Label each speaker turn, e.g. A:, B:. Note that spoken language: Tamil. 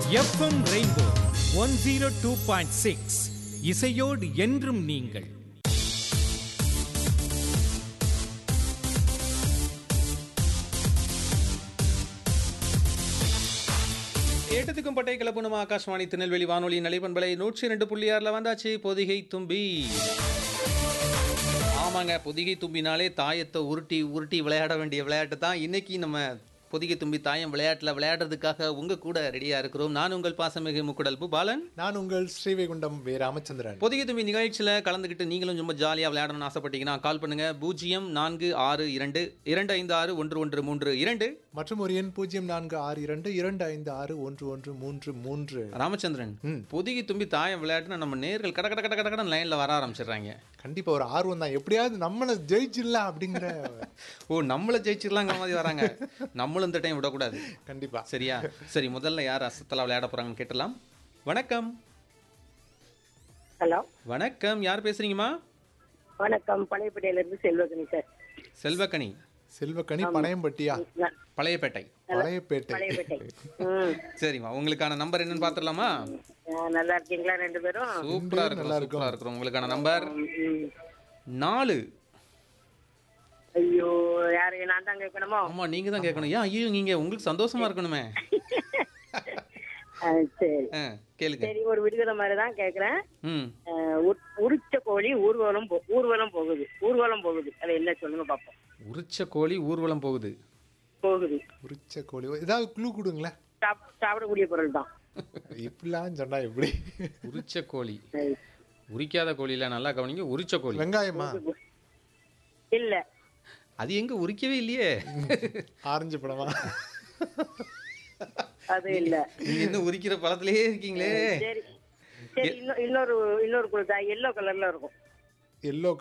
A: FM rainbow one zero two point six இசையோடு என்றும் நீங்கள்
B: ஏட்டத்துக்கும் பட்டை கிளப்புணுமா ஆகாஷ்வாணி திருநெல்வேலி வானொலி நலிபண்பலை நூற்றி ரெண்டு புள்ளி ஆறில் வந்தாச்சு பொதிகை தும்பி ஆமாங்க பொதிகை தும்பினாலே தாயத்தை உருட்டி உருட்டி விளையாட வேண்டிய விளையாட்டு தான் இன்னைக்கு நம்ம பொதிகை தும்பி தாயம் விளையாட்டில் விளையாடுறதுக்காக உங்கள் கூட ரெடியாக இருக்கிறோம் நான் உங்கள் பாசமிகு முக்குடல் பாலன்
C: நான் உங்கள் ஸ்ரீவைகுண்டம் வே ராமச்சந்திரன்
B: பொதிகை தும்பி நிகழ்ச்சியில் கலந்துக்கிட்டு நீங்களும் ரொம்ப ஜாலியாக விளையாடணும்னு ஆசைப்பட்டீங்கன்னா கால் பண்ணுங்க பூஜ்ஜியம் நான்கு ஆறு இரண்டு இரண்டு ஐந்து ஆறு ஒன்று ஒன்று மூன்று இரண்டு
C: மற்றும் ஒரு எண் பூஜ்ஜியம் நான்கு ஆறு இரண்டு இரண்டு ஐந்து ஆறு ஒன்று ஒன்று மூன்று மூன்று
B: ராமச்சந்திரன் பொதிகை தும்பி தாயம் விளையாட்டுன்னு நம்ம நேர்கள் கட கட கட கட கடன் லைனில் வர ஆரம்பிச்சிடுறாங்க
C: கண்டிப்பா ஒரு ஆர்வம் தான் எப்படியாவது நம்மளை ஜெயிச்சிடலாம் அப்படிங்கிற
B: ஓ நம்மள ஜெயிச்சிடலாங்கிற மாதிரி வராங்க நம்மளும் இந்த டைம் விடக்கூடாது
C: கண்டிப்பா
B: சரியா சரி முதல்ல யார் அசத்தலா விளையாட போறாங்கன்னு கேட்டலாம் வணக்கம்
D: ஹலோ
B: வணக்கம் யார் பேசுறீங்கம்மா
D: வணக்கம் பழையப்பட்டியில இருந்து செல்வகணி சார்
B: செல்வக்கனி
C: செல்வக்கனி பனையம்பட்டியா
D: நான்
B: பழையப்பேட்டை
C: பழையப்பேட்டை
D: பழையப்பேட்டை ம்
B: சரிம்மா உங்களுக்கான நம்பர் என்னன்னு பார்த்துடலாமா
D: ஆ, நல்லா இருக்கீங்களா ரெண்டு பேரும்
B: சூப்பரா இருக்கும்
C: நல்லா
B: சூப்பரா இருக்கிறோம் உங்களுக்கான நம்பர்
D: ம்.
B: நாலு
D: ஐயோ யாரு நான் தான் கேட்கணுமோ
B: ஆமா நீங்க தான் கேட்கணும் ஏன் ஐயோ நீங்க உங்களுக்கு சந்தோஷமா இருக்கணுமே
D: ஆ, சரி
B: ஆ, கேளுங்க
D: சரி ஒரு விடுதலை மாதிரி தான் கேட்குறேன்
B: ம்
D: உரிச்ச கோழி ஊர்வலம் போ- ஊர்வலம் போகுது ஊர்வலம் போகுது அது என்ன சொல்லுங்க பார்ப்போம்
B: உரிச்ச கோழி ஊர்வலம் போகுது
D: போகுது
C: உரிச்ச கோழி ஏதாவது க்ளூ கொடுங்களேன்
D: சாப்- சாப்பிடக்கூடிய பொருள் தான்
C: இப்படிலாம் சொன்னா எப்படி
B: உரிச்ச கோழி
D: சரி.
B: உரிக்காத கோழில நல்லா கவனிங்க உரிச்ச கோழி
C: வெங்காயமா
D: இல்ல
B: அது எங்க உரிக்கவே இல்லையே
C: ஆரஞ்சு பழமா
D: அது இல்ல
B: நீங்க இன்னும் உரிக்கிற பழத்திலேயே இருக்கீங்களே
D: சரி சரி இன்னொ- இன்னொரு இன்னொரு கொடுத்தா எல்லோ கலர்ல இருக்கும்
C: எல்லோ